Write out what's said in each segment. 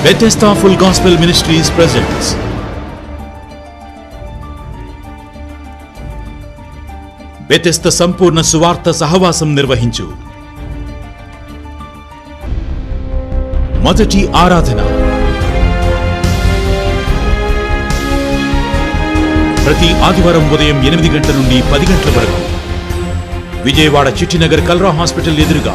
Bethesda Full Gospel Ministries presents Bethesda సంపూర్ణ సువార్త సహవాసం నిర్వహించు మొదటి ఆరాధన ప్రతి ఆదివారం ఉదయం ఎనిమిది గంటల నుండి పది గంటల వరకు విజయవాడ చిట్టినగర్ కల్రా హాస్పిటల్ ఎదురుగా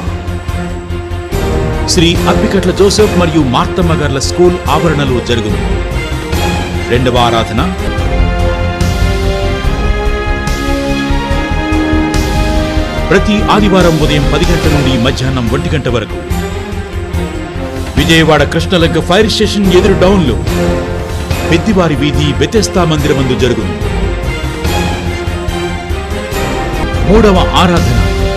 శ్రీ అప్పికట్ల జోసెఫ్ మరియు మార్తమ్మ గార్ల స్కూల్ ఆవరణలో జరుగును రెండవ ఆరాధన ప్రతి ఆదివారం ఉదయం పది గంటల నుండి మధ్యాహ్నం ఒంటి గంట వరకు విజయవాడ కృష్ణలంక ఫైర్ స్టేషన్ ఎదురు డౌన్లో పెద్దివారి వీధి బెతెస్తా మందిరమందు జరుగును మూడవ ఆరాధన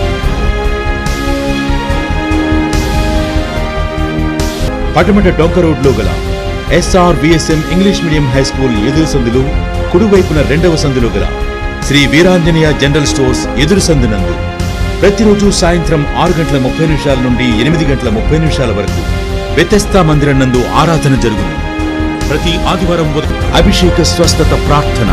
పటమట డొంక రోడ్లో గల SR VSM English medium high school ఎదురు సందులు కుడివైపున రెండవ సందులో గల శ్రీ వీరాంజనేయ జనరల్ స్టోర్స్ ఎదురు సందునందు ప్రతిరోజు సాయంత్రం ఆరు గంటల ముప్పై నిమిషాల నుండి ఎనిమిది గంటల ముప్పై నిమిషాల వరకు వ్యతస్థా మందిరం నందు ఆరాధన జరుగును ప్రతి ఆదివారం ఉదయం అభిషేక స్వస్థత ప్రార్థన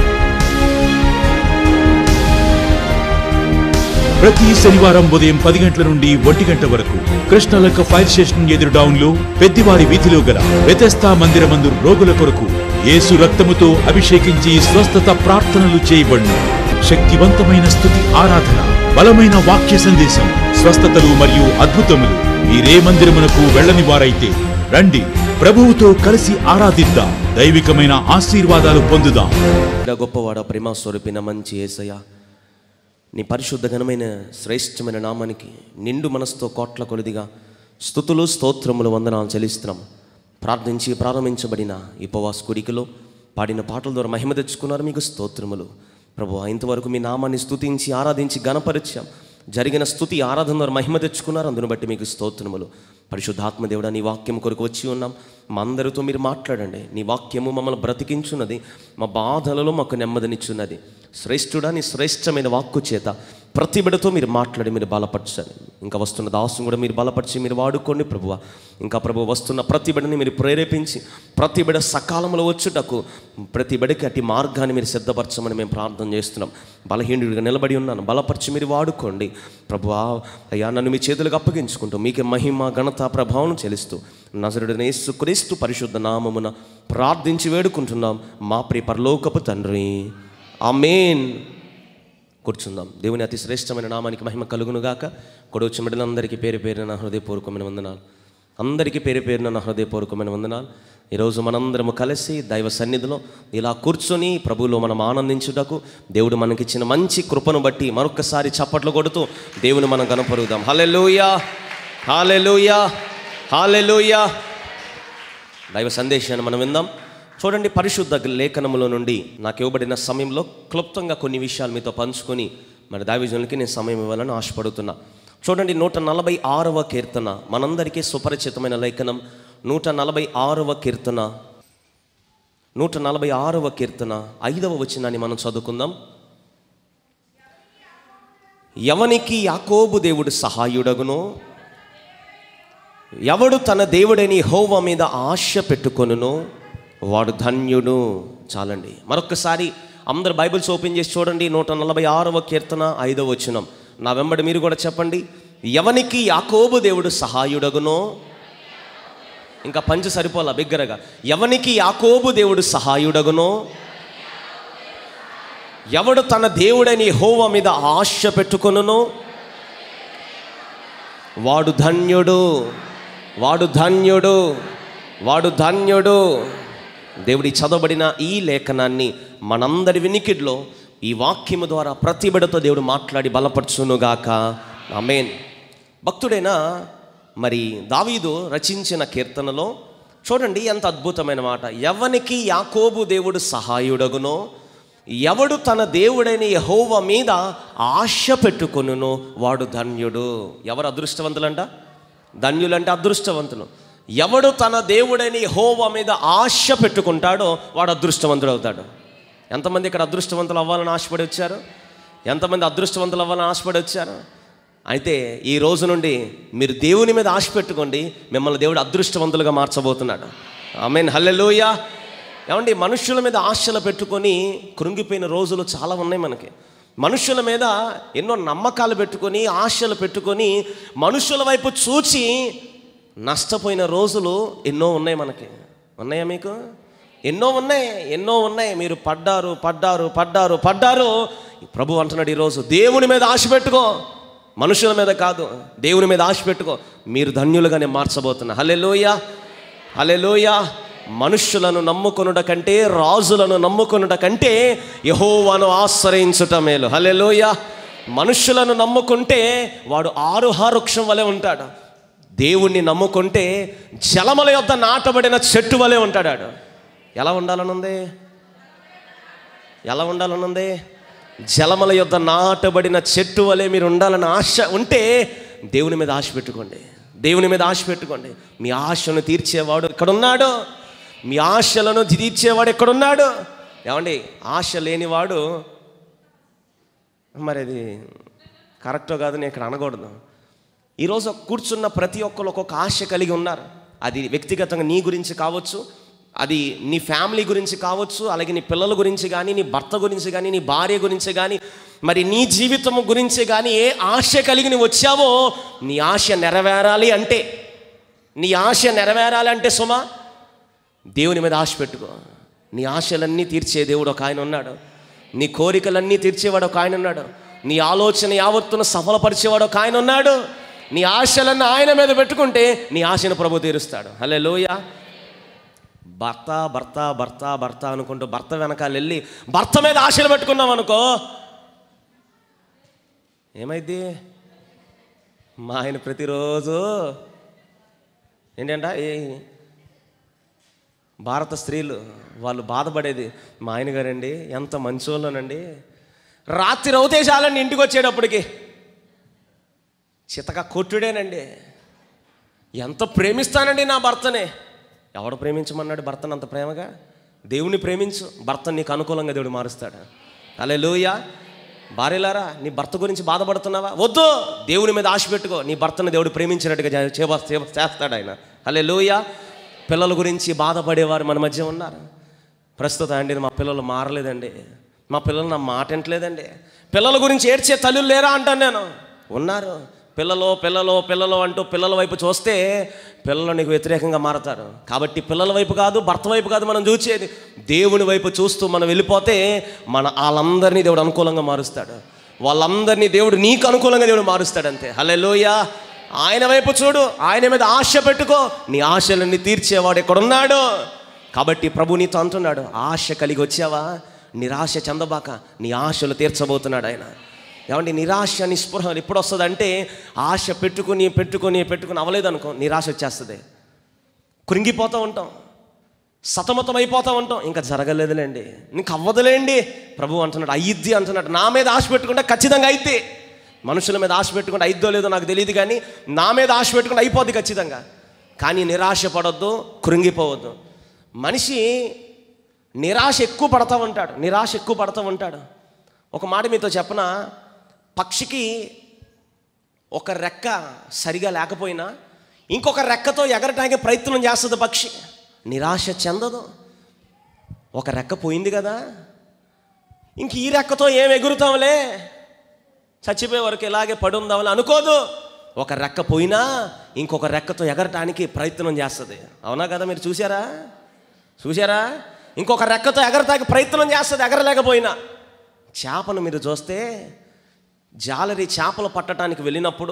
ప్రతి శనివారం ఉదయం పది గంటల నుండి ఒంటి గంట వరకు కృష్ణలక్క ఫైర్ స్టేషన్ ఎదురు డౌన్లో పెద్దివారి వీధిలో గల వ్యతస్థా మందిరమందు రోగుల కొరకు యేసు రక్తముతో అభిషేకించి స్వస్థత ప్రార్థనలు చేయబడును శక్తివంతమైన స్థుతి ఆరాధన బలమైన వాక్య సందేశం స్వస్థతలు మరియు అద్భుతములు మీరే మందిరమునకు వెళ్ళని వారైతే రండి ప్రభువుతో కలిసి ఆరాధిద్దాం దైవికమైన ఆశీర్వాదాలు పొందుదాం నా గొప్పవాడ ప్రేమ స్వరూపిన మంచి ఏసయ్య నీ పరిశుద్ధ ఘనమైన శ్రేష్టమైన నామానికి నిండు మనసుతో కోట్ల కొలిదిగా స్థుతులు స్తోత్రములు వందనాలు చెల్లిస్తున్నాం ప్రార్థించి ప్రారంభించబడిన ఈ ఉపవాస కుడికలో పాడిన పాటల ద్వారా మహిమ తెచ్చుకున్నారు మీకు స్తోత్రములు ప్రభు ఇంతవరకు మీ నామాన్ని స్తుతించి ఆరాధించి గణపరిచాం జరిగిన స్థుతి ఆరాధన ద్వారా మహిమ తెచ్చుకున్నారు అందును బట్టి మీకు స్తోత్రములు పరిశుద్ధాత్మ దేవుడా నీ వాక్యం కొరకు వచ్చి ఉన్నాం మా అందరితో మీరు మాట్లాడండి నీ వాక్యము మమ్మల్ని బ్రతికించున్నది మా బాధలలో మాకు నెమ్మదినిచ్చున్నది శ్రేష్ఠుడా నీ శ్రేష్టమైన వాక్కు చేత ప్రతి బిడతో మీరు మాట్లాడి మీరు బలపరచండి ఇంకా వస్తున్న దాసును కూడా మీరు బలపరిచి మీరు వాడుకోండి ప్రభువ ఇంకా ప్రభు వస్తున్న ప్రతి బిడని మీరు ప్రేరేపించి ప్రతి బిడ సకాలంలో వచ్చుటకు ప్రతి బిడకి అట్టి మార్గాన్ని మీరు సిద్ధపరచమని మేము ప్రార్థన చేస్తున్నాం బలహీనుడిగా నిలబడి ఉన్నాను బలపరిచి మీరు వాడుకోండి ప్రభువా అయ్యా నన్ను మీ చేతులకు అప్పగించుకుంటూ మీకే మహిమ ఘనత ప్రభావం చెల్లిస్తూ నజరుడనే క్రీస్తు పరిశుద్ధ నామమున ప్రార్థించి వేడుకుంటున్నాం మా ప్రియ పరలోకపు తండ్రి ఆమేన్ కూర్చుందాం దేవుని అతి శ్రేష్టమైన నామానికి మహిమ కలుగునుగాక కొడవచ్చిన బిడ్డలందరికీ పేరు పేరున నా హృదయపూర్వకమైన వందనాలు అందరికీ పేరు పేరున నా హృదయపూర్వకమైన వందనాలు ఈరోజు మనందరము కలిసి దైవ సన్నిధిలో ఇలా కూర్చొని ప్రభువులో మనం ఆనందించుటకు దేవుడు మనకిచ్చిన మంచి కృపను బట్టి మరొకసారి చప్పట్లు కొడుతూ దేవుని మనం కనపరుగుదాం హల్లెలూయా హాలెలూయా హాలెలూయా దైవ సందేశాన్ని మనం విందాం చూడండి పరిశుద్ధ లేఖనములో నుండి నాకు ఇవ్వబడిన సమయంలో క్లుప్తంగా కొన్ని విషయాలు మీతో పంచుకొని మరి దైవజనులకి నేను సమయం ఇవ్వాలని ఆశపడుతున్నా చూడండి నూట నలభై ఆరవ కీర్తన మనందరికీ సుపరిచితమైన లేఖనం నూట నలభై ఆరవ కీర్తన నూట నలభై ఆరవ కీర్తన ఐదవ వచనాన్ని మనం చదువుకుందాం ఎవనికి యాకోబు దేవుడు సహాయుడగునో ఎవడు తన దేవుడని హోవ మీద ఆశ పెట్టుకొనునో వాడు ధన్యుడు చాలండి మరొకసారి అందరు బైబిల్స్ ఓపెన్ చేసి చూడండి నూట నలభై ఆరవ కీర్తన ఐదవ వచనం నా వెంబడి మీరు కూడా చెప్పండి ఎవనికి యాకోబు దేవుడు సహాయుడగునో ఇంకా పంచ సరిపోలా బిగ్గరగా ఎవనికి యాకోబు దేవుడు సహాయుడగునో ఎవడు తన దేవుడని హోవ మీద ఆశ పెట్టుకొనునో వాడు ధన్యుడు వాడు ధన్యుడు వాడు ధన్యుడు దేవుడి చదవబడిన ఈ లేఖనాన్ని మనందరి వినికిడిలో ఈ వాక్యము ద్వారా ప్రతి బిడతో దేవుడు మాట్లాడి బలపరచునుగాక ఆమేన్ భక్తుడైన మరి దావీదు రచించిన కీర్తనలో చూడండి ఎంత అద్భుతమైన మాట ఎవనికి యాకోబు దేవుడు సహాయుడగునో ఎవడు తన దేవుడైన యహోవ మీద ఆశ పెట్టుకొనునో వాడు ధన్యుడు ఎవరు అదృష్టవంతులంట ధన్యులంటే అదృష్టవంతులు ఎవడు తన దేవుడైన యహోవ మీద ఆశ పెట్టుకుంటాడో వాడు అదృష్టవంతుడు అవుతాడు ఎంతమంది ఇక్కడ అదృష్టవంతులు అవ్వాలని ఆశపడి వచ్చారు ఎంతమంది అదృష్టవంతులు అవ్వాలని ఆశపడి వచ్చారు అయితే ఈ రోజు నుండి మీరు దేవుని మీద ఆశ పెట్టుకోండి మిమ్మల్ని దేవుడు అదృష్టవంతులుగా మార్చబోతున్నాడు ఆమెన్ హల్లెలూయ ఏమండి మనుషుల మీద ఆశలు పెట్టుకొని కృంగిపోయిన రోజులు చాలా ఉన్నాయి మనకి మనుషుల మీద ఎన్నో నమ్మకాలు పెట్టుకొని ఆశలు పెట్టుకొని మనుషుల వైపు చూచి నష్టపోయిన రోజులు ఎన్నో ఉన్నాయి మనకి ఉన్నాయా మీకు ఎన్నో ఉన్నాయి ఎన్నో ఉన్నాయి మీరు పడ్డారు పడ్డారు పడ్డారు పడ్డారు ప్రభు అంటున్నాడు ఈరోజు దేవుని మీద ఆశ పెట్టుకో మనుషుల మీద కాదు దేవుని మీద ఆశ పెట్టుకో మీరు ధన్యులుగానే మార్చబోతున్నా హలెలోయ హలెలోయ మనుష్యులను నమ్ముకొనుట కంటే రాజులను నమ్ముకొనుట కంటే యహోవాను ఆశ్రయించుట మేలు హలెలోయ మనుష్యులను నమ్ముకుంటే వాడు ఆరుహారుక్షం వలె ఉంటాడు దేవుణ్ణి నమ్ముకుంటే జలముల యొద్ద నాటబడిన చెట్టు వలె ఉంటాడు ఆడు. ఎలా ఉండాలనుంది ఎలా ఉండాలనుంది జలముల యొద్ద నాటబడిన చెట్టు వలె మీరు ఉండాలని ఆశ ఉంటే దేవుని మీద ఆశ పెట్టుకోండి దేవుని మీద ఆశ పెట్టుకోండి మీ ఆశను తీర్చేవాడు ఎక్కడున్నాడు మీ ఆశలను తీర్చేవాడు ఎక్కడున్నాడు ఏమండి ఆశ లేనివాడు మరి అది కరెక్టో కాదు నేను ఇక్కడ అనకూడదు ఈరోజు కూర్చున్న ప్రతి ఒక్కరు ఒక్కొక్క ఆశ కలిగి ఉన్నారు అది వ్యక్తిగతంగా నీ గురించి కావచ్చు అది నీ ఫ్యామిలీ గురించి కావచ్చు అలాగే నీ పిల్లల గురించి కానీ నీ భర్త గురించి కానీ నీ భార్య గురించి కానీ మరి నీ జీవితం గురించి కానీ ఏ ఆశ కలిగి నువ్వు వచ్చావో నీ ఆశ నెరవేరాలి అంటే నీ ఆశ నెరవేరాలి అంటే సుమా దేవుని మీద ఆశ పెట్టుకో నీ ఆశలన్నీ తీర్చే దేవుడు ఒక ఆయన ఉన్నాడు నీ కోరికలన్నీ తీర్చేవాడు ఒక ఆయన ఉన్నాడు నీ ఆలోచన యావత్తును సఫలపరిచేవాడు ఒక ఆయన ఉన్నాడు నీ ఆశలన్నీ ఆయన మీద పెట్టుకుంటే నీ ఆశను ప్రభు తీరుస్తాడు హలే లోయ భర్త భర్త భర్త భర్త అనుకుంటూ భర్త వెనకాల వెళ్ళి భర్త మీద ఆశలు పెట్టుకున్నాం అనుకో ఏమైంది మా ఆయన ప్రతిరోజు ఏంటంట ఏ భారత స్త్రీలు వాళ్ళు బాధపడేది మా ఆయన గారండి ఎంత మంచోళ్ళనండి రాత్రి అవుతే చాలండి ఇంటికి వచ్చేటప్పటికి చితక కొట్టుడేనండి ఎంత ప్రేమిస్తానండి నా భర్తని ఎవడు ప్రేమించమన్నాడు భర్తను అంత ప్రేమగా దేవుని ప్రేమించు భర్త నీకు అనుకూలంగా దేవుడు మారుస్తాడు అలే లోయ భార్యలారా నీ భర్త గురించి బాధపడుతున్నావా వద్దు దేవుని మీద ఆశ పెట్టుకో నీ భర్తను దేవుడు ప్రేమించినట్టుగా చే- చేవ- చేవ- చేస్తాడు ఆయన అలే లోయ పిల్లల గురించి బాధపడేవారు మన మధ్య ఉన్నారు ప్రస్తుతం అండి మా పిల్లలు మారలేదండి మా పిల్లలు నా మాట వింటలేదండి పిల్లల గురించి ఏడ్చే తల్లులు లేరా అంటాను నేను ఉన్నారు పిల్లలు పిల్లలు పిల్లలు అంటూ పిల్లల వైపు చూస్తే పిల్లలు నీకు వ్యతిరేకంగా మారతారు కాబట్టి పిల్లల వైపు కాదు భర్త వైపు కాదు మనం చూసేది దేవుని వైపు చూస్తూ మనం వెళ్ళిపోతే మన వాళ్ళందరినీ దేవుడు అనుకూలంగా మారుస్తాడు వాళ్ళందరినీ దేవుడు నీకు అనుకూలంగా దేవుడు మారుస్తాడు అంతే హల్లెలూయా ఆయన వైపు చూడు ఆయన మీద ఆశ పెట్టుకో నీ ఆశలన్నీ తీర్చేవాడు ఎక్కడున్నాడు కాబట్టి ప్రభు నీతో అంటున్నాడు ఆశ కలిగి వచ్చావా నిరాశ చెందబాక నీ ఆశలు తీర్చబోతున్నాడు ఆయన ఏమండి నిరాశ నిస్పృహ ఎప్పుడు వస్తుంది అంటే ఆశ పెట్టుకుని పెట్టుకుని పెట్టుకుని అవ్వలేదనుకో నిరాశ వచ్చేస్తుంది కృంగిపోతూ ఉంటాం సతమతం అయిపోతూ ఉంటాం ఇంకా జరగలేదులేండి నీకు అవ్వదులేండి ప్రభు అంటున్నాడు అయ్యిద్ది అంటున్నాడు నా మీద ఆశ పెట్టుకుంటే ఖచ్చితంగా అయిద్ది మనుషుల మీద ఆశ పెట్టుకుంటే అయిద్దో లేదో నాకు తెలియదు కానీ నా మీద ఆశ పెట్టుకుంటే అయిపోద్ది ఖచ్చితంగా కానీ నిరాశ పడొద్దు కృంగిపోవద్దు మనిషి నిరాశ ఎక్కువ పడతా ఉంటాడు నిరాశ ఎక్కువ పడతా ఉంటాడు ఒక మాట మీతో చెప్పన పక్షికి ఒక రెక్క సరిగా లేకపోయినా ఇంకొక రెక్కతో ఎగరటానికి ప్రయత్నం చేస్తుంది పక్షి నిరాశ చెందదు ఒక రెక్క పోయింది కదా ఇంక ఈ రెక్కతో ఏం ఎగురుతాంలే చచ్చిపోయే వరకు ఇలాగే పడి ఉందామని అనుకోదు ఒక రెక్క పోయినా ఇంకొక రెక్కతో ఎగరటానికి ప్రయత్నం చేస్తుంది అవునా కదా మీరు చూసారా చూసారా ఇంకొక రెక్కతో ఎగరటానికి ప్రయత్నం చేస్తుంది ఎగరలేకపోయినా చేపను మీరు చూస్తే జాలరి చేపలు పట్టడానికి వెళ్ళినప్పుడు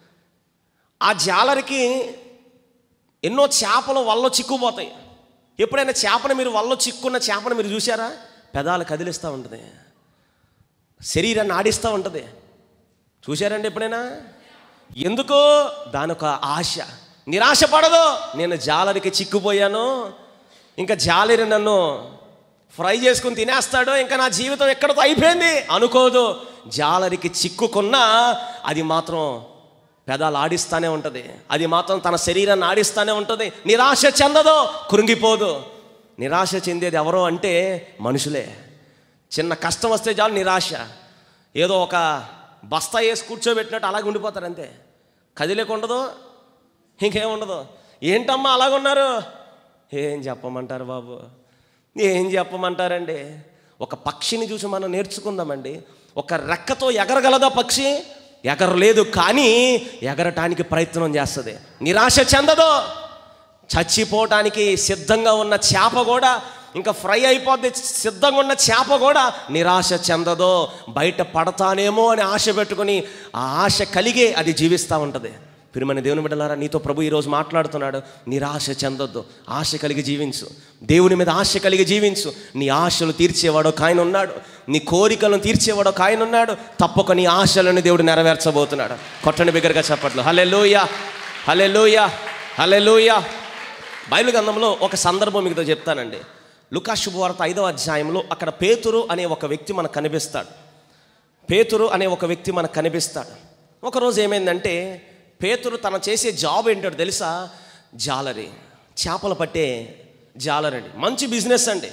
ఆ జాలరికి ఎన్నో చేపలు వల్ల చిక్కుపోతాయి ఎప్పుడైనా చేపను మీరు వల్ల చిక్కున్న చేపను మీరు చూసారా పెదాలు కదిలిస్తూ ఉంటుంది శరీరాన్ని ఆడిస్తూ ఉంటుంది చూశారండి ఎప్పుడైనా ఎందుకు దానొక ఆశ నిరాశ పడదు నేను జాలరికి చిక్కుపోయాను ఇంకా జాలరి నన్ను ఫ్రై చేసుకుని తినేస్తాడు ఇంకా నా జీవితం ఎక్కడితో అయిపోయింది అనుకోదు జాలరికి చిక్కుకున్నా అది మాత్రం పెదాలు ఆడిస్తానే ఉంటుంది అది మాత్రం తన శరీరాన్ని ఆడిస్తానే ఉంటుంది నిరాశ చెందదు కృంగిపోదు నిరాశ చెందేది ఎవరో అంటే మనుషులే చిన్న కష్టం వస్తే చాలు నిరాశ ఏదో ఒక బస్తా వేసి కూర్చోబెట్టినట్టు అలాగే ఉండిపోతారు అంతే కదిలేక ఉండదు ఇంకేం ఉండదు ఏంటమ్మా అలాగున్నారు ఏం చెప్పమంటారు బాబు ఏం చెప్పమంటారండి ఒక పక్షిని చూసి మనం నేర్చుకుందామండి ఒక రెక్కతో ఎగరగలదా పక్షి ఎగరలేదు కానీ ఎగరటానికి ప్రయత్నం చేస్తుంది నిరాశ చెందదు చచ్చిపోవటానికి సిద్ధంగా ఉన్న చేప కూడా ఇంకా ఫ్రై అయిపోద్ది సిద్ధంగా ఉన్న చేప కూడా నిరాశ చెందదో బయట పడతానేమో అని ఆశ పెట్టుకుని ఆ ఆశ కలిగే అది జీవిస్తూ ఉంటుంది పిరుమని దేవుని బిడ్డలారా నీతో ప్రభు ఈరోజు మాట్లాడుతున్నాడు నిరాశ చెందొద్దు ఆశ కలిగి జీవించు దేవుని మీద ఆశ కలిగి జీవించు నీ ఆశలు తీర్చేవాడు ఒక ఆయన ఉన్నాడు నీ కోరికలను తీర్చేవాడు ఒక ఆయన ఉన్నాడు తప్పక నీ ఆశలను దేవుడు నెరవేర్చబోతున్నాడు కొట్టని బిగ్గరగా చెప్పట్లు హలే లోయ హలే లోయ హలే లోయ బైబిల్ గ్రంథంలో ఒక సందర్భం మీతో చెప్తానండి లుకా శుభవార్త ఐదవ అధ్యాయంలో అక్కడ పేతురు అనే ఒక వ్యక్తి మనకు కనిపిస్తాడు పేతురు అనే ఒక వ్యక్తి మనకు కనిపిస్తాడు ఒకరోజు ఏమైందంటే పేతురు తన చేసే జాబ్ ఏంటో తెలుసా జాలరీ చేపలు పట్టే జాలరండి మంచి బిజినెస్ అండి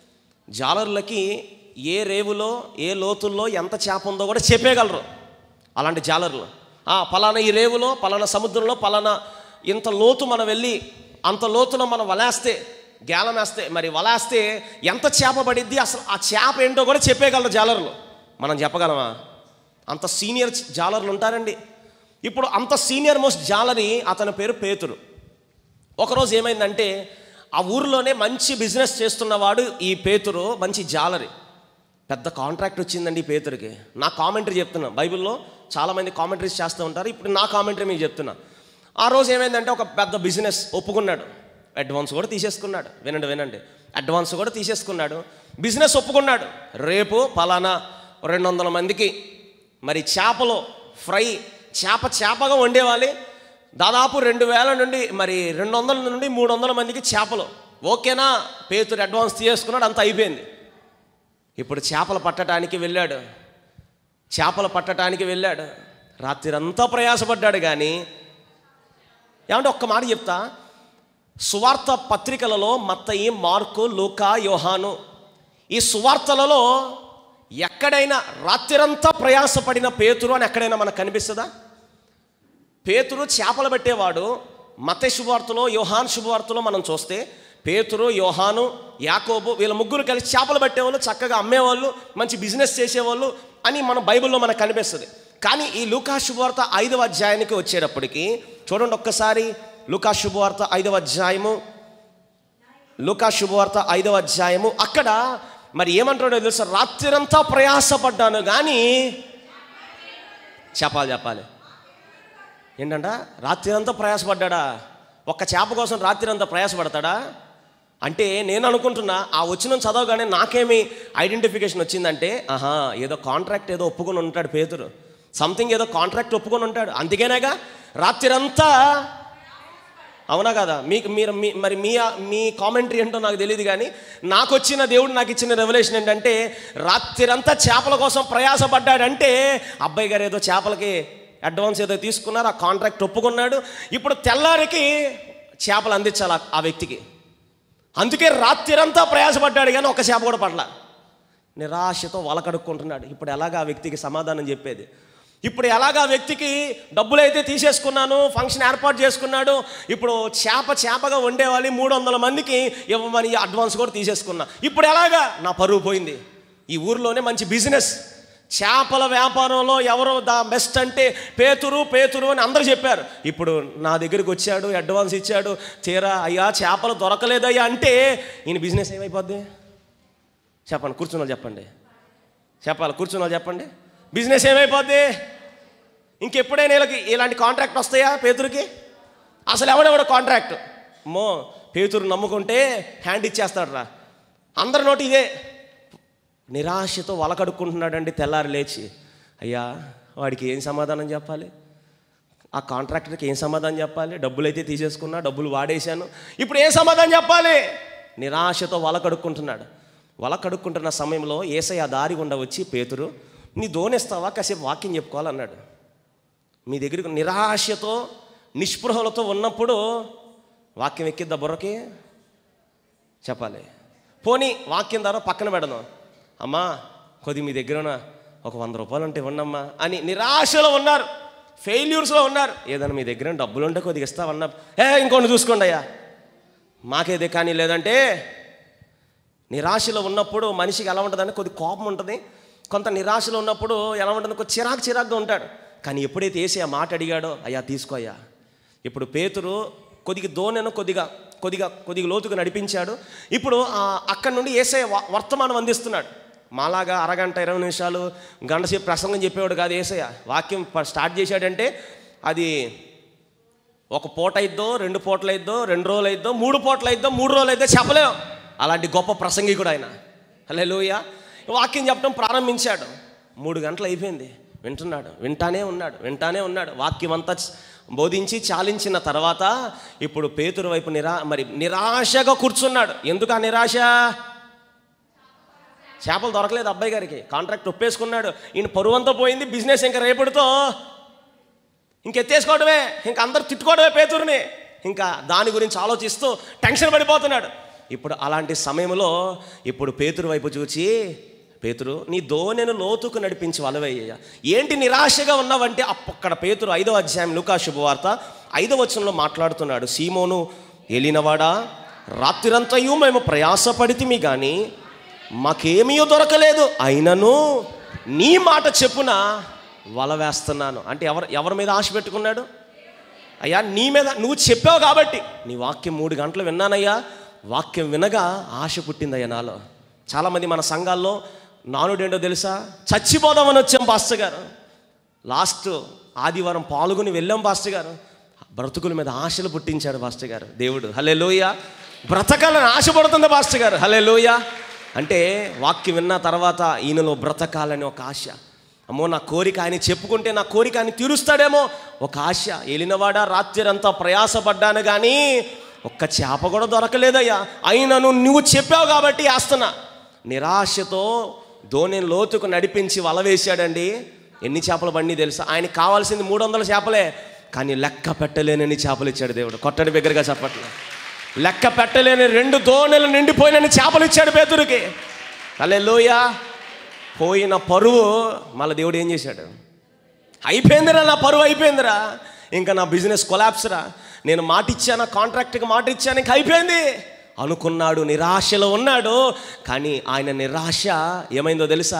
జాలర్లకి ఏ రేవులో ఏ లోతుల్లో ఎంత చేప ఉందో కూడా చెప్పేయగలరు అలాంటి జాలర్లు ఆ, పలానా ఈ రేవులో పలానా సముద్రంలో పలానా ఇంత లోతు మనం వెళ్ళి అంత లోతులో మనం వలేస్తే గేలం వేస్తే మరి వలేస్తే ఎంత చేప పడిద్ది అసలు ఆ చేప ఏంటో కూడా చెప్పేయగలరు జాలర్లు మనం చెప్పగలమా అంత సీనియర్ జాలర్లు ఉంటారండి ఇప్పుడు అంత సీనియర్ మోస్ట్ జాలరి అతని పేరు పేతురు ఒకరోజు ఏమైందంటే ఆ ఊరిలోనే మంచి బిజినెస్ చేస్తున్నవాడు ఈ పేతురు మంచి జాలరి పెద్ద కాంట్రాక్ట్ వచ్చిందండి ఈ పేతురికి నా కామెంటరీ చెప్తున్నా బైబిల్లో చాలామంది కామెంటరీస్ చేస్తూ ఉంటారు ఇప్పుడు నా కామెంటరీ మీకు చెప్తున్నా ఆ రోజు ఏమైందంటే ఒక పెద్ద బిజినెస్ ఒప్పుకున్నాడు అడ్వాన్స్ కూడా తీసేసుకున్నాడు వినండి వినండి అడ్వాన్స్ కూడా తీసేసుకున్నాడు బిజినెస్ ఒప్పుకున్నాడు రేపు పలానా రెండు వందల మందికి మరి చేపలు ఫ్రై చేప చేపగా వండేవాలి దాదాపు రెండు వేల నుండి మరి రెండు వందల నుండి మూడు వందల మందికి చేపలు ఓకేనా పేతురు అడ్వాన్స్ తీసుకున్నాడు అంత అయిపోయింది ఇప్పుడు చేపలు పట్టడానికి వెళ్ళాడు చేపలు పట్టడానికి వెళ్ళాడు రాత్రిరంతా ప్రయాసపడ్డాడు కానీ ఏమంటే ఒక్క మాట చెప్తా సువార్త పత్రికలలో మత్తయి మార్కు లూకా యోహాను ఈ సువార్తలలో ఎక్కడైనా రాత్రిరంతా ప్రయాసపడిన పేతురు అని ఎక్కడైనా మనకు కనిపిస్తుందా పేతురు చేపలు పెట్టేవాడు మత శుభవార్తలో యోహాన్ శుభవార్తలో మనం చూస్తే పేతురు యోహాను యాకోబు వీళ్ళ ముగ్గురు కలిసి చేపలు పట్టేవాళ్ళు చక్కగా అమ్మేవాళ్ళు మంచి బిజినెస్ చేసేవాళ్ళు అని మన బైబిల్లో మనకు కనిపిస్తుంది కానీ ఈ లూకా శుభవార్త ఐదవ అధ్యాయానికి వచ్చేటప్పటికి చూడండి ఒక్కసారి లూకా శుభవార్త ఐదవ అధ్యాయము లూకా శుభవార్త ఐదవ అధ్యాయము అక్కడ మరి ఏమంటాడో తెలుసా రాత్రిరంతా ప్రయాసపడ్డాను కానీ చెప్పాలి చెప్పాలి ఏంటంట రాత్రి అంతా ప్రయాసపడ్డా ఒక్క చేప కోసం రాత్రి అంతా ప్రయాసపడతాడా అంటే నేను అనుకుంటున్నా ఆ వచ్చిన చదవగానే నాకేమి ఐడెంటిఫికేషన్ వచ్చిందంటే ఆహా ఏదో కాంట్రాక్ట్ ఏదో ఒప్పుకొని ఉంటాడు పేతురు సంథింగ్ ఏదో కాంట్రాక్ట్ ఒప్పుకొని ఉంటాడు అందుకేనేగా రాత్రిరంతా అవునా కదా మీకు మీరు మీ మరి మీ మీ కామెంటరీ ఏంటో నాకు తెలియదు కానీ నాకు వచ్చిన దేవుడు నాకు ఇచ్చిన రెవల్యూషన్ ఏంటంటే రాత్రిరంతా చేపల కోసం ప్రయాసపడ్డాడంటే అబ్బాయి గారు ఏదో చేపలకి అడ్వాన్స్ ఏదో తీసుకున్నారు ఆ కాంట్రాక్ట్ ఒప్పుకున్నాడు ఇప్పుడు తెల్లారికి చేపలు అందించాలి ఆ- ఆ వ్యక్తికి అందుకే రాత్రిరంతా ప్రయాసపడ్డాడు కానీ ఒక చేప కూడా పడలా నిరాశతో వలకడుక్కుంటున్నాడు ఇప్పుడు ఎలాగా ఆ వ్యక్తికి సమాధానం చెప్పేది ఇప్పుడు ఎలాగా ఆ వ్యక్తికి డబ్బులు అయితే తీసేసుకున్నాను ఫంక్షన్ ఏర్పాటు చేసుకున్నాడు ఇప్పుడు చేప చేపగా వండేవాలి మూడు వందల మందికి ఇవ్వమని అడ్వాన్స్ కూడా తీసేసుకున్నా ఇప్పుడు ఎలాగా నా పరువు పోయింది ఈ ఊర్లోనే మంచి బిజినెస్ చేపల వ్యాపారంలో ఎవరో దా బెస్ట్ అంటే పేతురు పేతురు అని అందరూ చెప్పారు ఇప్పుడు నా దగ్గరికి వచ్చాడు అడ్వాన్స్ ఇచ్చాడు తీరా అయ్యా చేపలు దొరకలేదయ్యా అంటే ఈయన బిజినెస్ ఏమైపోద్ది చెప్పండి కూర్చున్న చెప్పండి చెప్పాలి కూర్చున్న చెప్పండి బిజినెస్ ఏమైపోద్ది ఇంకెప్పుడైనా వీళ్ళకి ఇలాంటి కాంట్రాక్ట్ వస్తాయా పేతురికి అసలు ఎవడెవడ కాంట్రాక్ట్ మో పేతురు నమ్ముకుంటే హ్యాండ్ ఇచ్చేస్తాడు రా అందరి నోటి ఇదే నిరాశతో వలకడుక్కుంటున్నాడండి తెల్లారి లేచి అయ్యా వాడికి ఏం సమాధానం చెప్పాలి ఆ కాంట్రాక్టర్కి ఏం సమాధానం చెప్పాలి డబ్బులు అయితే తీసేసుకున్నా డబ్బులు వాడేశాను ఇప్పుడు ఏం సమాధానం చెప్పాలి నిరాశతో వల కడుక్కుంటున్నాడు వల కడుక్కుంటున్న సమయంలో ఏసయ్య ఆ దారి గుండా వచ్చి పేతురు నీ దోనేస్తావా కాసేపు వాక్యం చెప్పుకోవాలన్నాడు మీ దగ్గరికి నిరాశతో నిస్పృహలతో ఉన్నప్పుడు వాక్యం ఎక్కిద్దా బుర్రకి చెప్పాలి పోనీ వాక్యం ద్వారా పక్కన పెడదాం అమ్మా కొద్ది మీ దగ్గర ఉన్న ఒక వంద రూపాయలు ఉంటే ఇవ్వండమ్మా అని నిరాశలో ఉన్నారు ఫెయిల్యూర్స్లో ఉన్నారు ఏదైనా మీ దగ్గర డబ్బులు ఉంటే కొద్దిగా ఇస్తామన్నా ఏ ఇంకొన్ని చూసుకోండి అయ్యా మాకేదే కానీ లేదంటే నిరాశలో ఉన్నప్పుడు మనిషికి ఎలా ఉంటుందంటే కొద్ది కోపం ఉంటుంది కొంత నిరాశలో ఉన్నప్పుడు ఎలా ఉంటుంది కొద్ది చిరాకు చిరాకుగా ఉంటాడు కానీ ఎప్పుడైతే వేసి ఆ మాట అడిగాడో అయ్యా తీసుకో అయ్యా ఇప్పుడు పేతురు కొద్దిగా దోనెను కొద్దిగా కొద్దిగా కొద్దిగా లోతుగా నడిపించాడు ఇప్పుడు ఆ అక్కడి నుండి ఏసే వర్తమానం అందిస్తున్నాడు మాలాగా అరగంట ఇరవై నిమిషాలు గంట సేపు ప్రసంగం చెప్పేవాడు కాదు ఏసయ్య వాక్యం ప- స్టార్ట్ చేశాడంటే అది ఒక పూట అయిద్దో రెండు పూటలు అయిద్దో రెండు రోజులు అయిద్దో మూడు పూటలు అయిద్దో మూడు రోజులు అయిద్దో చెప్పలేం అలాంటి గొప్ప ప్రసంగికుడు ఆయన హలే వాక్యం చెప్పడం ప్రారంభించాడు మూడు గంటలు అయిపోయింది వింటున్నాడు వింటానే ఉన్నాడు వింటానే ఉన్నాడు వాక్యం అంతా చ- బోధించి చాలించిన తర్వాత ఇప్పుడు పేతురు వైపు నిరా మరి నిరాశగా కూర్చున్నాడు ఎందుకు ఆ నిరాశ చేపలు దొరకలేదు అబ్బాయి గారికి కాంట్రాక్ట్ ఒప్పేసుకున్నాడు ఈయన పరువంతా పోయింది బిజినెస్ ఇంకా రేపటితో ఇంకెత్తేసుకోవడమే ఇంకా అందరు తిట్టుకోవడమే పేతురుని ఇంకా దాని గురించి ఆలోచిస్తూ టెన్షన్ పడిపోతున్నాడు ఇప్పుడు అలాంటి సమయంలో ఇప్పుడు పేతురు వైపు చూచి పేతురు నీ దోనెను లోతుకు నడిపించి వలవయ్య ఏంటి నిరాశగా ఉన్నావంటే అప్ప- అక్కడ పేతురు ఐదో అధ్యాయం లూకా శుభవార్త ఐదో వచనంలో మాట్లాడుతున్నాడు సీమోను ఏలినవాడా రాత్రిరంతయు మేము ప్రయాసపడితిమి కానీ మాకేమీ దొరకలేదు అయినను నీ మాట చెప్పున వల వేస్తున్నాను అంటే ఎవరు ఎవరి మీద ఆశ పెట్టుకున్నాడు అయ్యా నీ మీద నువ్వు చెప్పావు కాబట్టి నీ వాక్యం మూడు గంటలు విన్నానయ్యా వాక్యం వినగా ఆశ పుట్టిందయ్యా నాలో చాలామంది మన సంఘాల్లో నానుడేంటో తెలుసా చచ్చిపోదామని వచ్చాం పాస్టర్ గారు లాస్ట్ ఆదివారం పాల్గొని వెళ్ళాం పాస్టర్ గారు బ్రతుకుల మీద ఆశలు పుట్టించాడు పాస్టర్ గారు దేవుడు హలే లోయ బ్రతకాలని ఆశ పడుతుంది పాస్టర్ గారు హలే లోయ అంటే వాక్యం విన్న తర్వాత ఈయనలో బ్రతకాలని ఒక ఆశ అమ్మో నా కోరిక ఆయన చెప్పుకుంటే నా కోరిక ఆయన తీరుస్తాడేమో ఒక ఆశ ఏలినవాడ రాత్రి అంతా ప్రయాసపడ్డాను కానీ ఒక్క చేప కూడా దొరకలేదయ్యా అయినను నువ్వు చెప్పావు కాబట్టి వేస్తున్నా నిరాశతో ధోని లోతుకు నడిపించి వల వేశాడండి ఎన్ని చేపలు బండి తెలుసా ఆయనకి కావాల్సింది మూడు వందల చేపలే కానీ లెక్క పెట్టలేనని చేపలు ఇచ్చాడు దేవుడు కొట్టడి బిగ్గరగా చెప్పట్లే లెక్క పెట్టలేని రెండు దోణెలు నిండిపోయినని చేపలు ఇచ్చాడు పేతురికి అలే పోయిన పరువు మళ్ళీ దేవుడు ఏం చేశాడు అయిపోయిందిరా నా పరువు అయిపోయిందిరా ఇంకా నా బిజినెస్ కొలాప్స్రా నేను మాట ఇచ్చాను కాంట్రాక్ట్కి మాట ఇచ్చాను ఇంకా అయిపోయింది అనుకున్నాడు నిరాశలో ఉన్నాడు కానీ ఆయన నిరాశ ఏమైందో తెలుసా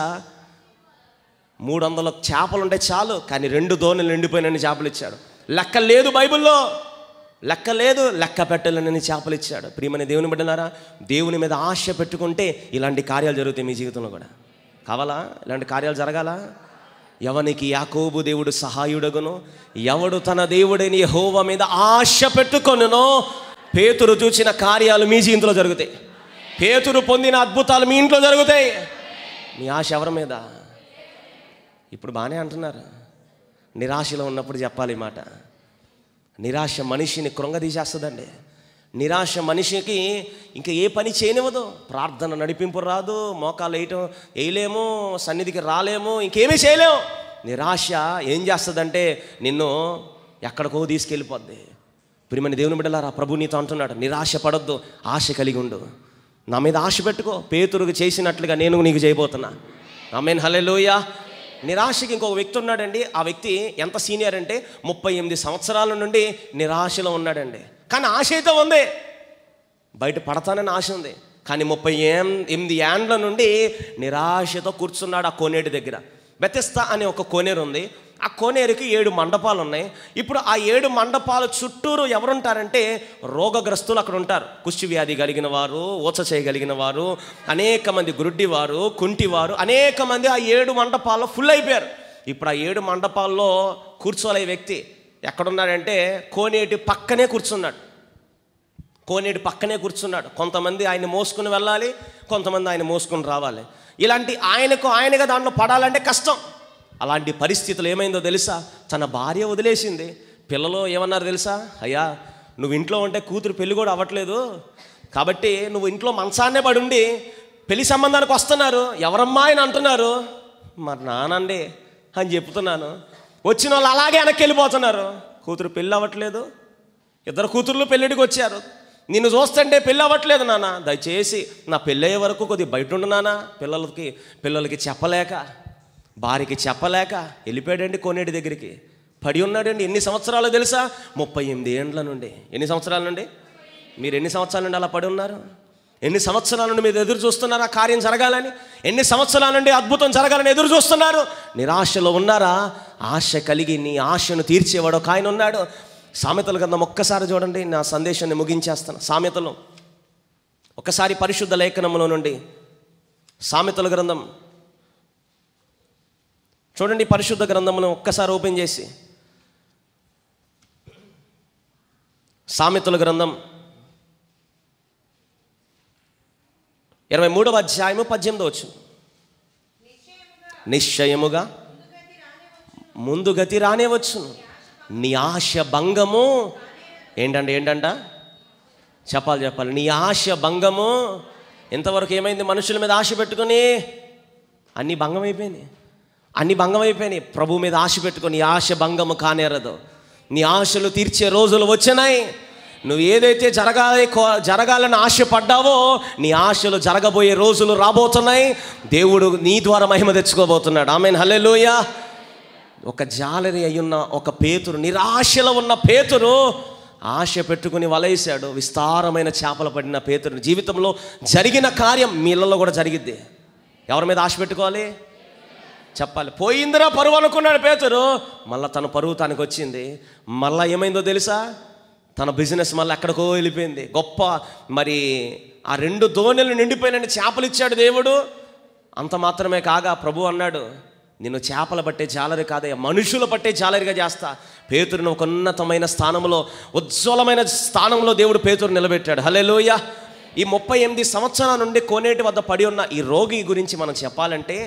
మూడు వందల చేపలు ఉంటే చాలు కానీ రెండు దోణులు నిండిపోయినని చేపలు ఇచ్చాడు లెక్క లేదు బైబిల్లో లెక్క లేదు లెక్క పెట్టలేనని చేపలు ఇచ్చాడు ప్రియమని దేవుని బిడ్డలారా దేవుని మీద ఆశ పెట్టుకుంటే ఇలాంటి కార్యాలు జరుగుతాయి మీ జీవితంలో కూడా కావాలా ఇలాంటి కార్యాలు జరగాలా ఎవనికి యాకోబు దేవుడు సహాయుడగును ఎవడు తన దేవుడిని హోవ మీద ఆశ పెట్టుకొనునో పేతురు చూచిన కార్యాలు మీ జీవితంలో జరుగుతాయి పేతురు పొందిన అద్భుతాలు మీ ఇంట్లో జరుగుతాయి మీ ఆశ ఎవరి మీద ఇప్పుడు బాగానే అంటున్నారు నిరాశలో ఉన్నప్పుడు చెప్పాలి ఈ మాట నిరాశ మనిషిని కృంగదీసేస్తుందండి నిరాశ మనిషికి ఇంకా ఏ పని చేయనివ్వదు ప్రార్థన నడిపింపు రాదు మోకాలు వేయటం వేయలేము సన్నిధికి రాలేము ఇంకేమీ చేయలేము నిరాశ ఏం చేస్తుందంటే నిన్ను ఎక్కడికో తీసుకెళ్ళిపోద్ది ప్రియమని దేవుని బిడ్డలారా ప్రభు నీతో అంటున్నాడు నిరాశ పడొద్దు ఆశ కలిగి ఉండు నా మీద ఆశ పెట్టుకో పేతురుకు చేసినట్లుగా నేను నీకు చేయబోతున్నా ఆమెన్ హలెలోయ నిరాశకి ఇంకొక వ్యక్తి ఉన్నాడండి ఆ వ్యక్తి ఎంత సీనియర్ అంటే ముప్పై ఎనిమిది సంవత్సరాల నుండి నిరాశలో ఉన్నాడండి కానీ ఆశ అయితే ఉంది బయట పడతానని ఆశ ఉంది కానీ ముప్పై ఏం ఎనిమిది ఏండ్ల నుండి నిరాశతో కూర్చున్నాడు ఆ కోనేటి దగ్గర బెతెస్తా అనే ఒక కోనేరు ఉంది ఆ కోనేరుకి ఏడు మండపాలు ఉన్నాయి ఇప్పుడు ఆ ఏడు మండపాల చుట్టూరు ఎవరుంటారంటే రోగగ్రస్తులు అక్కడ ఉంటారు కుష్టి వ్యాధి కలిగిన వారు ఊచ చేయగలిగిన వారు అనేక మంది గురుడ్డివారు కుంటివారు అనేక మంది ఆ ఏడు మండపాల్లో ఫుల్ అయిపోయారు ఇప్పుడు ఆ ఏడు మండపాల్లో కూర్చోలే వ్యక్తి ఎక్కడున్నాడంటే కోనేటి పక్కనే కూర్చున్నాడు కోనేటి పక్కనే కూర్చున్నాడు కొంతమంది ఆయన మోసుకుని వెళ్ళాలి కొంతమంది ఆయన మోసుకుని రావాలి ఇలాంటి ఆయనకు ఆయనగా దాంట్లో పడాలంటే కష్టం అలాంటి పరిస్థితులు ఏమైందో తెలుసా తన భార్య వదిలేసింది పిల్లలు ఏమన్నారు తెలుసా అయ్యా నువ్వు ఇంట్లో ఉంటే కూతురు పెళ్లి కూడా అవ్వట్లేదు కాబట్టి నువ్వు ఇంట్లో మంచాన్నే పడి ఉండి పెళ్లి సంబంధానికి వస్తున్నారు ఎవరమ్మా అని అంటున్నారు మరి నానండి అని చెప్తున్నాను వచ్చిన వాళ్ళు అలాగే వెనక్కి వెళ్ళిపోతున్నారు కూతురు పెళ్ళి అవ్వట్లేదు ఇద్దరు కూతుర్లు పెళ్ళిడికి వచ్చారు నిన్ను చూస్తుంటే పెళ్ళి అవ్వట్లేదు నాన్న దయచేసి నా పెళ్ళయ్యే వరకు కొద్దిగా బయట ఉండు నాన్న పిల్లలకి పిల్లలకి చెప్పలేక భార్యకి చెప్పలేక వెళ్ళిపోయాడండి కోనేటి దగ్గరికి పడి ఉన్నాడండి ఎన్ని సంవత్సరాలు తెలుసా ముప్పై ఎనిమిది ఏండ్ల నుండి ఎన్ని సంవత్సరాల నుండి మీరు ఎన్ని సంవత్సరాల నుండి అలా పడి ఉన్నారు ఎన్ని సంవత్సరాల నుండి మీరు ఎదురు చూస్తున్నారు ఆ కార్యం జరగాలని ఎన్ని సంవత్సరాల నుండి అద్భుతం జరగాలని ఎదురు చూస్తున్నారు నిరాశలో ఉన్నారా ఆశ కలిగి నీ ఆశను తీర్చేవాడు ఒక ఆయన ఉన్నాడు సామెతల గ్రంథం ఒక్కసారి చూడండి నా సందేశాన్ని ముగించేస్తాను సామెతలు ఒకసారి పరిశుద్ధ లేఖనములో నుండి సామెతల గ్రంథం చూడండి పరిశుద్ధ గ్రంథమును ఒక్కసారి ఓపెన్ చేసి సామెతల గ్రంథం ఇరవై మూడవ అధ్యాయము పద్దెనిమిదో వచ్చు నిశ్చయముగా ముందు గతి రానేవచ్చును నీ ఆశ భంగము ఏంటంటే ఏంటంట చెప్పాలి చెప్పాలి నీ ఆశ భంగము ఎంతవరకు ఏమైంది మనుషుల మీద ఆశ పెట్టుకొని అన్ని భంగం అయిపోయినాయి అన్ని భంగం అయిపోయినాయి ప్రభు మీద ఆశ పెట్టుకొని నీ ఆశ భంగము కానేరదు నీ ఆశలు తీర్చే రోజులు వచ్చినాయి నువ్వు ఏదైతే జరగాలి కో- జరగాలని ఆశపడ్డావో నీ ఆశలు జరగబోయే రోజులు రాబోతున్నాయి దేవుడు నీ ద్వారా మహిమ తెచ్చుకోబోతున్నాడు ఆమెన్ హల్లెలూయా ఒక జాలరి అయ్యున్న ఒక పేతురు నిరాశలో ఉన్న పేతురు ఆశ పెట్టుకుని వలేశాడు విస్తారమైన చేపలు పడిన పేతురు జీవితంలో జరిగిన కార్యం మీళ్ళలో కూడా జరిగిద్ది ఎవరి మీద ఆశ పెట్టుకోవాలి చెప్పాలి పోయిందిరా పరువు అనుకున్నాడు పేతురు మళ్ళీ తన పరువు తనకు వచ్చింది మళ్ళీ ఏమైందో తెలుసా తన బిజినెస్ మళ్ళీ ఎక్కడికో వెళ్ళిపోయింది గొప్ప మరి ఆ రెండు దోణెలు నిండిపోయిన చేపలు ఇచ్చాడు దేవుడు అంత మాత్రమే కాగా ప్రభు అన్నాడు నిన్ను చేపలు పట్టే జాలరి కాదయ్యా మనుషులు పట్టే జాలరిగా చేస్తా పేతురుని ఒక ఉన్నతమైన స్థానంలో ఉజ్వలమైన స్థానంలో దేవుడు పేతురు నిలబెట్టాడు హలేలోయ ఈ ముప్పై ఎనిమిది సంవత్సరాల నుండి కోనేటి వద్ద పడి ఉన్న ఈ రోగి గురించి మనం చెప్పాలంటే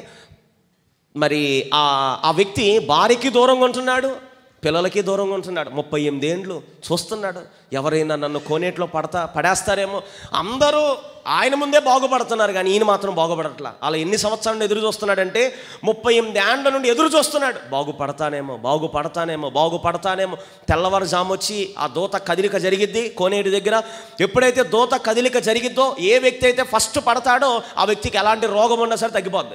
మరి ఆ ఆ వ్యక్తి భార్యకి దూరంగా ఉంటున్నాడు పిల్లలకి దూరంగా ఉంటున్నాడు ముప్పై ఎనిమిది ఏండ్లు చూస్తున్నాడు ఎవరైనా నన్ను కోనేట్లో పడతా పడేస్తారేమో అందరూ ఆయన ముందే బాగుపడుతున్నారు కానీ ఈయన మాత్రం బాగుపడట్లా అలా ఎన్ని సంవత్సరాల నుండి ఎదురు చూస్తున్నాడంటే ముప్పై ఎనిమిది ఏండ్ల నుండి ఎదురు చూస్తున్నాడు బాగుపడతానేమో బాగుపడతానేమో బాగుపడతానేమో తెల్లవారుజాము వచ్చి ఆ దూత కదిలిక జరిగిద్ది కోనేటి దగ్గర ఎప్పుడైతే దూత కదిలిక జరిగిద్దో ఏ వ్యక్తి అయితే ఫస్ట్ పడతాడో ఆ వ్యక్తికి ఎలాంటి రోగం ఉన్నా సరే తగ్గిపోద్ది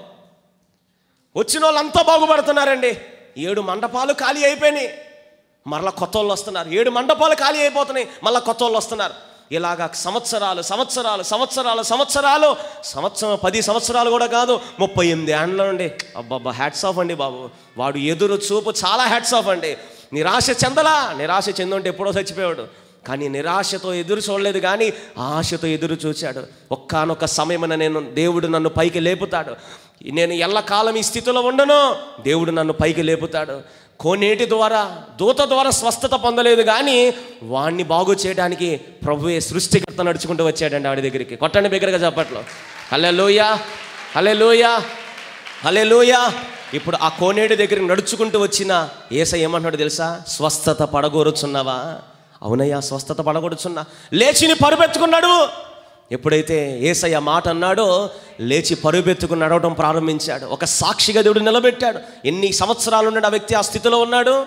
వచ్చిన వాళ్ళంతా బాగుపడుతున్నారండి ఏడు మండపాలు ఖాళీ అయిపోయినాయి మరలా కొత్త వాళ్ళు వస్తున్నారు ఏడు మండపాలు ఖాళీ అయిపోతున్నాయి మళ్ళీ కొత్త వాళ్ళు వస్తున్నారు ఇలాగా సంవత్సరాలు సంవత్సరాలు సంవత్సరాలు సంవత్సరాలు సంవత్సరం పది సంవత్సరాలు కూడా కాదు ముప్పై ఎనిమిది ఏండ్ల నుండి అబ్బాబ్బా హ్యాట్స్ ఆఫ్ అండి బాబు వాడు ఎదురు చూపు చాలా హ్యాట్స్ ఆఫ్ అండి నిరాశ చెందలా నిరాశ చెందుంటే ఎప్పుడో చచ్చిపోయాడు కానీ నిరాశతో ఎదురు చూడలేదు కానీ ఆశతో ఎదురు చూశాడు ఒక్కనొక సమయమున నేను దేవుడు నన్ను పైకి లేపుతాడు నేను ఎల్లకాలం ఈ స్థితిలో ఉండను దేవుడు నన్ను పైకి లేపుతాడు కోనేటి ద్వారా దూత ద్వారా స్వస్థత పొందలేదు కానీ వాణ్ణి బాగు చేయడానికి ప్రభువే సృష్టికర్త నడుచుకుంటూ వచ్చాడండి ఆడి దగ్గరికి కొట్టండి బిగ్గరగా చెప్పట్లో హలే లోయ హలే లోయ హలే ఇప్పుడు ఆ కోనేటి దగ్గరికి నడుచుకుంటూ వచ్చిన ఏస ఏమంటున్నాడు తెలుసా స్వస్థత పడగోరుచున్నావా అవునయ్యా స్వస్థత పడగొడుచున్నా లేచిని పరుపెత్తుకున్నాడు ఎప్పుడైతే ఏసయ్య మాట అన్నాడో లేచి పరుపెత్తుకుని నడవడం ప్రారంభించాడు ఒక సాక్షిగా దేవుడు నిలబెట్టాడు ఎన్ని సంవత్సరాలు ఉన్నాడు ఆ వ్యక్తి ఆ స్థితిలో ఉన్నాడు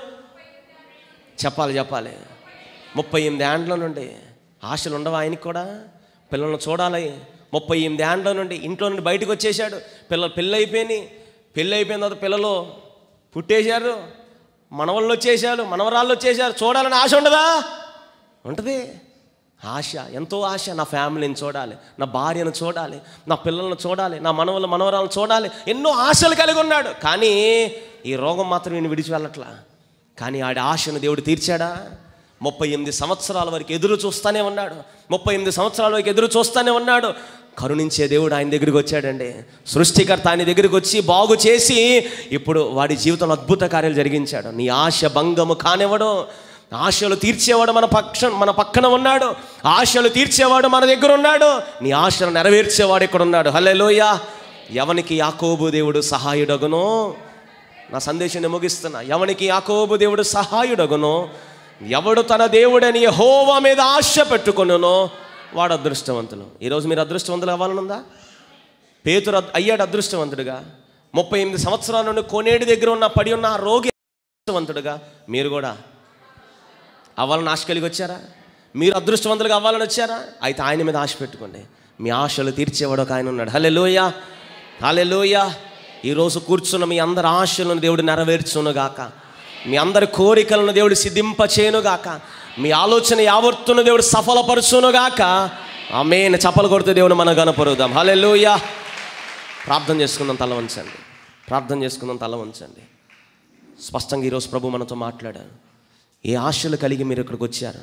చెప్పాలి చెప్పాలి ముప్పై ఎనిమిది ఏండ్ల నుండి ఆశలు ఉండవా ఆయనకి కూడా పిల్లల్ని చూడాలి ముప్పై ఎనిమిది ఏండ్ల నుండి ఇంట్లో నుండి బయటకు వచ్చేసాడు పిల్లలు పెళ్ళి అయిపోయినాయి పెళ్ళి అయిపోయిన తర్వాత పిల్లలు పుట్టేశారు మనవళ్ళు వచ్చేసారు మనవరాళ్ళు వచ్చేసారు చూడాలని ఆశ ఉండదా ఉంటుంది ఆశ ఎంతో ఆశ నా ఫ్యామిలీని చూడాలి నా భార్యను చూడాలి నా పిల్లలను చూడాలి నా మనవలు మనవరాలను చూడాలి ఎన్నో ఆశలు కలిగి ఉన్నాడు కానీ ఈ రోగం మాత్రం నేను విడిచి వెళ్ళట్లా కానీ ఆడి ఆశను దేవుడు తీర్చాడా ముప్పై ఎనిమిది సంవత్సరాల వరకు ఎదురు చూస్తానే ఉన్నాడు ముప్పై ఎనిమిది సంవత్సరాల వరకు ఎదురు చూస్తానే ఉన్నాడు కరుణించే దేవుడు ఆయన దగ్గరికి వచ్చాడండి సృష్టికర్త ఆయన దగ్గరికి వచ్చి బాగు చేసి ఇప్పుడు వాడి జీవితంలో అద్భుత కార్యాలు జరిగించాడు నీ ఆశ భంగము కానివ్వడు ఆశలు తీర్చేవాడు మన పక్ష మన పక్కన ఉన్నాడు ఆశలు తీర్చేవాడు మన దగ్గర ఉన్నాడు నీ ఆశలు నెరవేర్చేవాడు ఇక్కడ ఉన్నాడు హల్లెలూయ ఎవనికి యాకోబు దేవుడు సహాయుడగునో నా సందేశాన్ని ముగిస్తున్నా ఎవనికి యాకోబు దేవుడు సహాయుడగునో ఎవడు తన దేవుడని హోవా మీద ఆశ పెట్టుకొనునో వాడు అదృష్టవంతులు ఈరోజు మీరు అదృష్టవంతులు అవ్వాలనుందా పేతురు అద్- అయ్యాడు అదృష్టవంతుడుగా ముప్పై ఎనిమిది సంవత్సరాల నుండి కోనేటి దగ్గర ఉన్న పడి ఉన్న ఆ రోగి అదృష్టవంతుడుగా మీరు కూడా అవ్వాలని ఆశ కలిగి వచ్చారా మీరు అదృష్టవంతులుగా అవ్వాలని వచ్చారా అయితే ఆయన మీద ఆశ పెట్టుకోండి మీ ఆశలు తీర్చేవాడు ఒక ఆయన ఉన్నాడు హలే లోయ హలే లోయ ఈరోజు కూర్చున్న మీ అందరి ఆశలను దేవుడు నెరవేర్చునుగాక మీ అందరి కోరికలను దేవుడు సిద్ధింపచేయునుగాక మీ ఆలోచన యావత్తును దేవుడు సఫలపరచునుగాక ఆమెన్ చప్పలు కొడితే దేవుడు మన గనపరుదాం హల్లెలూయా ప్రార్థన చేసుకుందాం తల వంచండి ప్రార్థన చేసుకుందాం తల వంచండి స్పష్టంగా ఈరోజు ప్రభు మనతో మాట్లాడారు ఏ ఆశలు కలిగి మీరు ఇక్కడికి వచ్చారు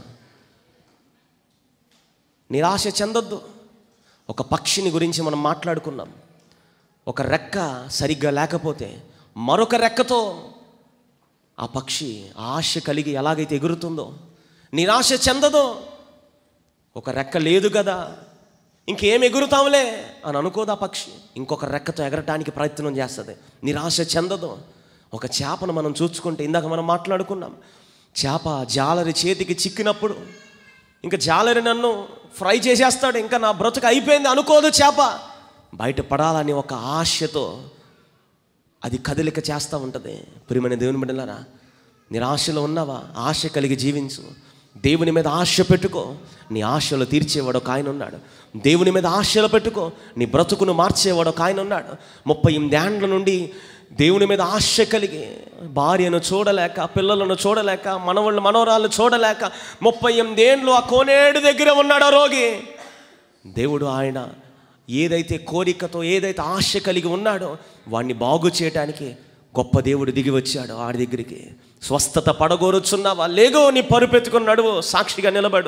నిరాశ చెందొద్దు ఒక పక్షిని గురించి మనం మాట్లాడుకున్నాం ఒక రెక్క సరిగ్గా లేకపోతే మరొక రెక్కతో ఆ పక్షి ఆశ కలిగి ఎలాగైతే ఎగురుతుందో నిరాశ చెందదో ఒక రెక్క లేదు కదా ఇంకేం ఎగురుతాంలే అని అనుకోదు ఆ పక్షి ఇంకొక రెక్కతో ఎగరటానికి ప్రయత్నం చేస్తుంది నిరాశ చెందదు ఒక చేపను మనం చూసుకుంటే ఇందాక మనం మాట్లాడుకున్నాం చేప జాలరి చేతికి చిక్కినప్పుడు ఇంకా జాలరి నన్ను ఫ్రై చేసేస్తాడు ఇంకా నా బ్రతుకు అయిపోయింది అనుకోదు చేప బయట పడాలని ఒక ఆశతో అది కదలిక చేస్తూ ఉంటుంది ప్రియమైన దేవుని బిడ్డలారా నిరాశలో ఉన్నావా ఆశ కలిగి జీవించు దేవుని మీద ఆశ పెట్టుకో నీ ఆశలు తీర్చేవాడు ఒక ఆయన ఉన్నాడు దేవుని మీద ఆశలు పెట్టుకో నీ బ్రతుకును మార్చేవాడు ఒక ఆయన ఉన్నాడు ముప్పై ఎనిమిదేండ్ల నుండి దేవుని మీద ఆశ కలిగి భార్యను చూడలేక పిల్లలను చూడలేక మనవాళ్ళు మనవరాలను చూడలేక ముప్పై ఎనిమిదేండ్లు ఆ కోనేడు దగ్గర ఉన్నాడు ఆ రోగి దేవుడు ఆయన ఏదైతే కోరికతో ఏదైతే ఆశ కలిగి ఉన్నాడో వాడిని బాగు చేయటానికి గొప్ప దేవుడు దిగి వచ్చాడు ఆడి దగ్గరికి స్వస్థత పడగోరుచున్నావా లేగో నీ పరుపెత్తుకుని నడువు సాక్షిగా నిలబడు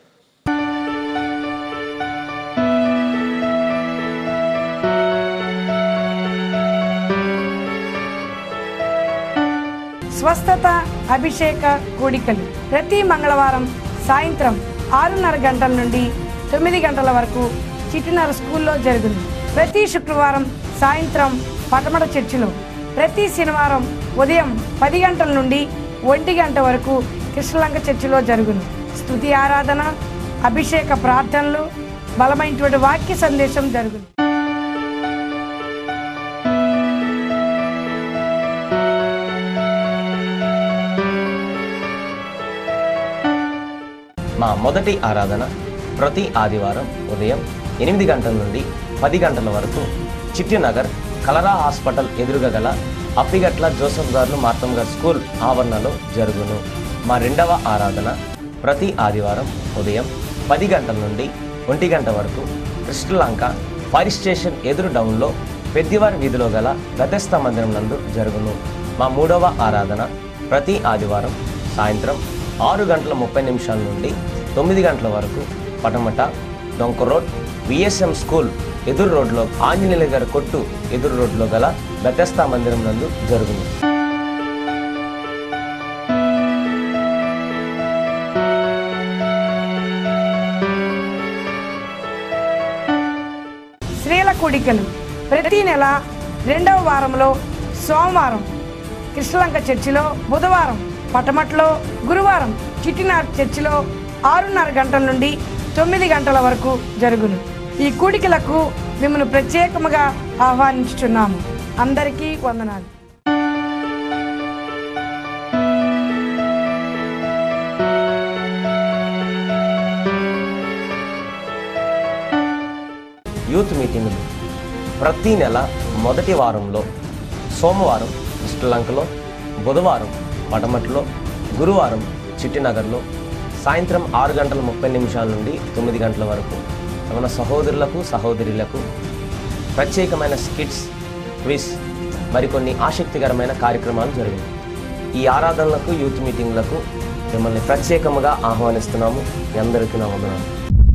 స్వస్థత అభిషేక కూడికలు ప్రతి మంగళవారం సాయంత్రం ఆరున్నర గంటల నుండి తొమ్మిది గంటల వరకు చిట్టినర స్కూల్లో జరుగును ప్రతి శుక్రవారం సాయంత్రం పటమట చర్చిలో ప్రతి శనివారం ఉదయం పది గంటల నుండి ఒంటి గంట వరకు కృష్ణలంక చర్చిలో జరుగును స్తుతి ఆరాధన అభిషేక ప్రార్థనలు బలమైనటువంటి వాక్య సందేశం జరుగును మా మొదటి ఆరాధన ప్రతి ఆదివారం ఉదయం ఎనిమిది గంటల నుండి పది గంటల వరకు చిట్టినగర్ కలరా హాస్పిటల్ ఎదురుగా గల అప్పిగట్ల జోసఫ్ గారు మార్తమ్ గారు స్కూల్ ఆవరణలో జరుగును మా రెండవ ఆరాధన ప్రతి ఆదివారం ఉదయం పది గంటల నుండి ఒంటి గంట వరకు కృష్ణలంక ఫైర్ స్టేషన్ ఎదురు డౌన్లో పెద్దివారి వీధిలో గల గతస్థ మందిరం నందు జరుగును మా మూడవ ఆరాధన ప్రతి ఆదివారం సాయంత్రం ఆరు గంటల ముప్పై నిమిషాల నుండి తొమ్మిది గంటల వరకు పటమట డొంక రోడ్ విఎస్ఎం స్కూల్ ఎదురు రోడ్లో ఆంజనేయుల గారి కొట్టు ఎదురు రోడ్లో గల బెతస్తా మందిరం నందు జరుగును స్త్రీల కూడికలు ప్రతి నెల రెండవ వారంలో సోమవారం కృష్ణలంక చర్చిలో బుధవారం పటమట్లో గురువారం చిట్టినార్ చర్చిలో ఆరున్నర గంటల నుండి తొమ్మిది గంటల వరకు జరుగును ఈ కూడికలకు మిమ్మల్ని ప్రత్యేకముగా ఆహ్వానించుచున్నాము అందరికీ వందనాలు యూత్ మీటింగులు ప్రతి నెల మొదటి వారంలో సోమవారం శ్రీలంకలో బుధవారం పటమట్లో గురువారం చిట్టినగర్లో సాయంత్రం ఆరు గంటల ముప్పై నిమిషాల నుండి తొమ్మిది గంటల వరకు మన సహోదరులకు సహోదరులకు ప్రత్యేకమైన స్కిట్స్ క్విజ్ మరికొన్ని ఆసక్తికరమైన కార్యక్రమాలు జరిగాయి ఈ ఆరాధనలకు యూత్ మీటింగ్లకు మిమ్మల్ని ప్రత్యేకముగా ఆహ్వానిస్తున్నాము మీ అందరికీ నా వందనాలు